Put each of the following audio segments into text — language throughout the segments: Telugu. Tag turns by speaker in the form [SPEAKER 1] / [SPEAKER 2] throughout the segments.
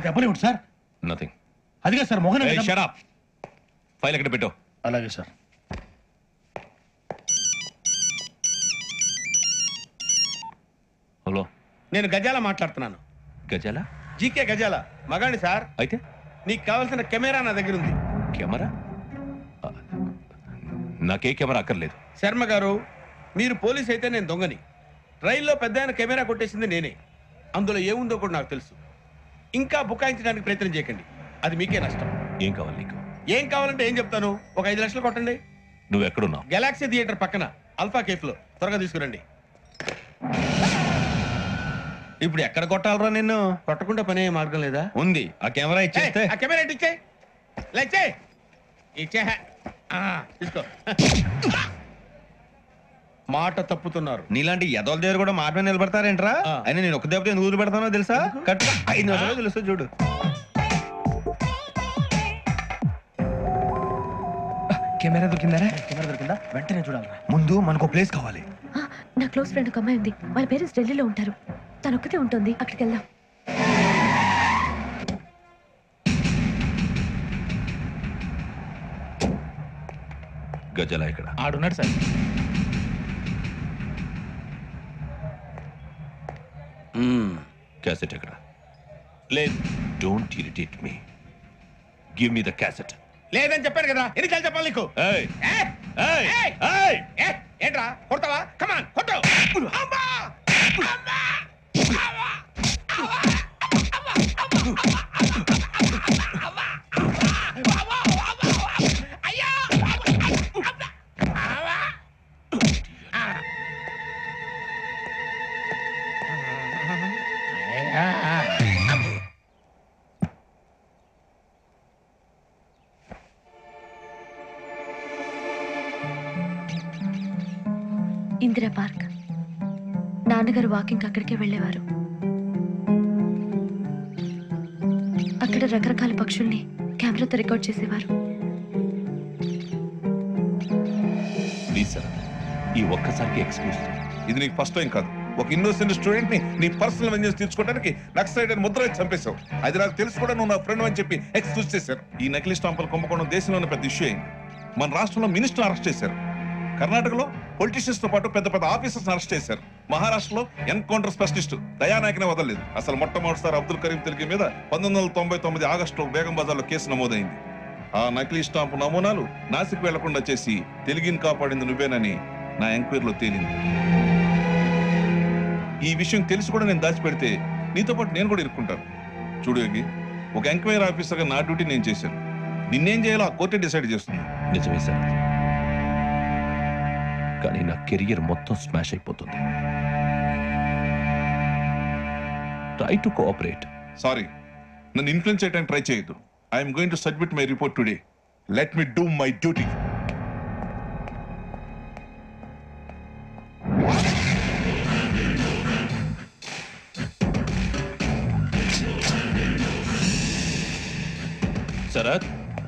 [SPEAKER 1] దెబ్బలేమిటి సార్
[SPEAKER 2] నథింగ్
[SPEAKER 1] అదిగా సార్ మొహన్
[SPEAKER 2] షరాప్ ఫైల్ ఎక్కడ పెట్టావు
[SPEAKER 1] అలాగే సార్
[SPEAKER 2] హలో
[SPEAKER 3] నేను గజాల మాట్లాడుతున్నాను
[SPEAKER 2] గజాల
[SPEAKER 3] జీకే గజాల మగాడి సార్
[SPEAKER 2] అయితే
[SPEAKER 3] నీకు కావాల్సిన కెమెరా నా దగ్గర ఉంది
[SPEAKER 2] కెమెరా ఆ, నాకే కెమెరా అక్కర్లేదు
[SPEAKER 3] శర్మ గారు మీరు పోలీస్ అయితే నేను దొంగని రైల్లో పెద్ద ఆయన కెమెరా కొట్టేసింది నేనే అందులో ఏముందో కూడా నాకు తెలుసు ఇంకా బుకాయించడానికి ప్రయత్నం చేయకండి అది మీకే నష్టం
[SPEAKER 2] ఏం కావాలి నీకు
[SPEAKER 3] ఏం కావాలంటే ఏం చెప్తాను ఒక ఐదు లక్షలు కొట్టండి
[SPEAKER 2] నువ్వు ఎక్కడున్నావు
[SPEAKER 3] గెలాక్సీ థియేటర్ పక్కన అల్ఫా కేఫ్ లో త్వరగా తీసుకురండి
[SPEAKER 4] ఇప్పుడు ఎక్కడ కొట్టాలరా నిన్ను
[SPEAKER 3] కొట్టకుండా పనే మార్గం లేదా
[SPEAKER 4] ఉంది ఆ కెమెరా ఇచ్చేస్తే
[SPEAKER 3] ఏయ్, ఆ కెమెరా ఇటు ఇచ్చేయ్ ఇలా ఇచ్చేయ్ ఇచ్చే తీసుకో మాట తప్పుతున్నారు
[SPEAKER 4] నీలాంటి ఎదల దగ్గర కూడా మాట మీద నిలబడతారేంట్రా
[SPEAKER 3] ఆ.
[SPEAKER 4] అయినా నేను ఒక దెబ్బతో ఎందుకు పెడతానో తెలుసా కట్ ఐదు నిమిషాలు తెలుసు చూడు
[SPEAKER 5] కెమెరా దొరికిందా
[SPEAKER 1] కెమెరా దొరికిందా వెంటనే చూడాలరా
[SPEAKER 4] ముందు మనకు ప్లేస్ కావాలి
[SPEAKER 6] ఆ, నా క్లోజ్ ఫ్రెండ్ ఒక అమ్మాయి ఉంది వాళ్ళ పేరెంట్స్ ఢిల్లీలో ఉంటారు తను ఒక్కతే ఉంటుంది అక్కడికి వెళ్దాం
[SPEAKER 2] గజాల ఇక్కడ
[SPEAKER 1] ఆడున్నాడు సార్
[SPEAKER 2] క్యాసెట్ ఎక్కడ లేదు don't irritate me give me the cassette
[SPEAKER 3] లేదని చెప్పాను కదా ఎన్నిసార్లు చెప్పాలి నీకు
[SPEAKER 2] ఏయ్
[SPEAKER 3] ఏయ్,
[SPEAKER 2] ఏయ్
[SPEAKER 3] ఏయ్,
[SPEAKER 2] ఏయ్
[SPEAKER 3] ఏయ్, ఏంట్రా కొడతావా కమాన్ కొట్టు అమ్మా! అమ్మా! అమ్మా!
[SPEAKER 6] ఇందిరా పార్క్ నాన్నగారు వాకింగ్ అక్కడికే వెళ్ళేవారు అక్కడ రకరకాల పక్షుల్ని కెమెరాతో రికార్డ్ చేసేవారు
[SPEAKER 2] ప్లీజ్ సార్ ఈ ఒక్కసారికి ఎక్స్క్యూజ్
[SPEAKER 7] ఇది నీకు ఫస్ట్ టైం కాదు ఒక ఇన్నోసెంట్ స్టూడెంట్ ని నీ పర్సనల్ వెంజెన్స్ తీర్చుకోవడానికి నక్సలైట్ అని ముద్ర వేసి చంపేశావు అది నాకు తెలుసు కూడా నువ్వు నా ఫ్రెండ్ అని చెప్పి ఎక్స్క్యూజ్ చేశారు ఈ నకిలీ స్టాంపులు కుంభకోణం దేశంలోనే పెద్ద ఇష్యూ అయింది మన రాష్ట్రంలో మినిస్టర్ అరెస్ట్ చేశారు కర్ణాటకలో పొలిటీషియన్స్ తో పాటు పెద్ద పెద్ద ఆఫీసర్స్ అరెస్ట్ చేశారు మహారాష్ట్రలో ఎన్కౌంటర్ స్పెషలిస్ట్ దయానాయకనే వదలలేదు అసలు మొట్టమొదటిసారి అబ్దుల్ కరీం తిరిగి మీద పంతొమ్మిది వందల తొంభై తొమ్మిది ఆగస్టులో బేగం బజార్లో కేసు నమోదైంది ఆ నకిలీ స్టాంపు నమూనాలు నాసిక్ వెళ్లకుండా చేసి తెలుగుని కాపాడింది నువ్వేనని నా ఎంక్వైరీలో తేలింది ఈ విషయం తెలిసి కూడా నేను దాచిపెడితే నీతో పాటు నేను కూడా ఇరుక్కుంటాను చూడు యోగి ఒక ఎంక్వైరీ ఆఫీసర్గా నా డ్యూటీ నేను చేశాను నిన్నేం చేయాలో ఆ కోర్టే డిసైడ్ చేస్తుంది
[SPEAKER 2] నిజమే సార్ కానీ నా కెరియర్ మొత్తం స్మాష్ అయిపోతుంది ట్రై టు కోఆపరేట్
[SPEAKER 7] సారీ నన్ను ఇన్ఫ్లుయెన్స్ చేయడానికి ట్రై చేయొద్దు I'm going to submit my report today let me do my duty
[SPEAKER 2] Sharath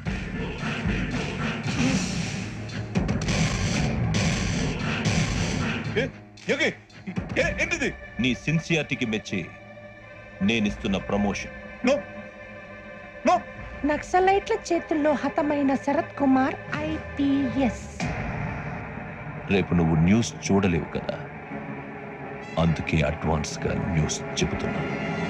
[SPEAKER 7] Yogi ఏ- ఏంటిది
[SPEAKER 2] నీ సిన్సియారిటీకి మెచ్చి నేనిస్తున్న ప్రమోషన్
[SPEAKER 7] నో నో
[SPEAKER 8] నక్సలైట్ల చేతుల్లో హతమైన శరత్ కుమార్ ఐపీఎస్
[SPEAKER 2] రేపు నువ్వు న్యూస్ చూడలేవు కదా అందుకే అడ్వాన్స్ గా న్యూస్ చెబుతున్నాను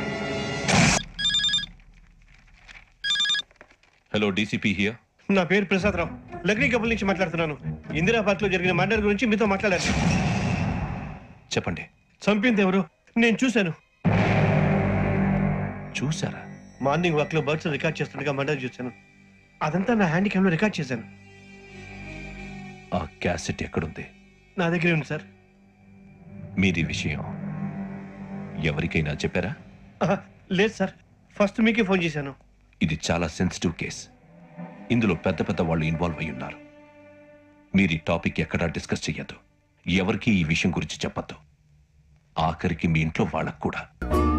[SPEAKER 2] హలో డీసీపీ హియర్
[SPEAKER 9] నా పేరు ప్రసాద్ రావు లక్రీ కపుల్ నుంచి మాట్లాడుతున్నాను ఇందిరా పార్క్ లో జరిగిన మర్డర్ గురించి మీతో మాట్లాడారు
[SPEAKER 2] చెప్పండి
[SPEAKER 9] చంపింది ఎవరు నేను చూశాను
[SPEAKER 2] చూసారా
[SPEAKER 9] మార్నింగ్ వాక్ లో బర్డ్స్ రికార్డ్ చేస్తుండగా మర్డర్ చూశాను అదంతా నా హ్యాండ్ క్యామ్ లో రికార్డ్ చేశాను
[SPEAKER 2] ఆ క్యాసెట్ ఎక్కడుంది
[SPEAKER 9] నా దగ్గరే ఉంది సార్
[SPEAKER 2] మీరు ఈ విషయం ఎవరికైనా చెప్పారా
[SPEAKER 9] ఆహా, లేదు సార్ ఫస్ట్ మీకే ఫోన్ చేశాను
[SPEAKER 2] ఇది చాలా సెన్సిటివ్ కేస్ ఇందులో పెద్ద పెద్ద వాళ్ళు ఇన్వాల్వ్ అయి ఉన్నారు మీరు ఈ టాపిక్ ఎక్కడా డిస్కస్ చెయ్యొద్దు ఎవరికి ఈ విషయం గురించి చెప్పద్దు ఆఖరికి మీ ఇంట్లో వాళ్ళకు కూడా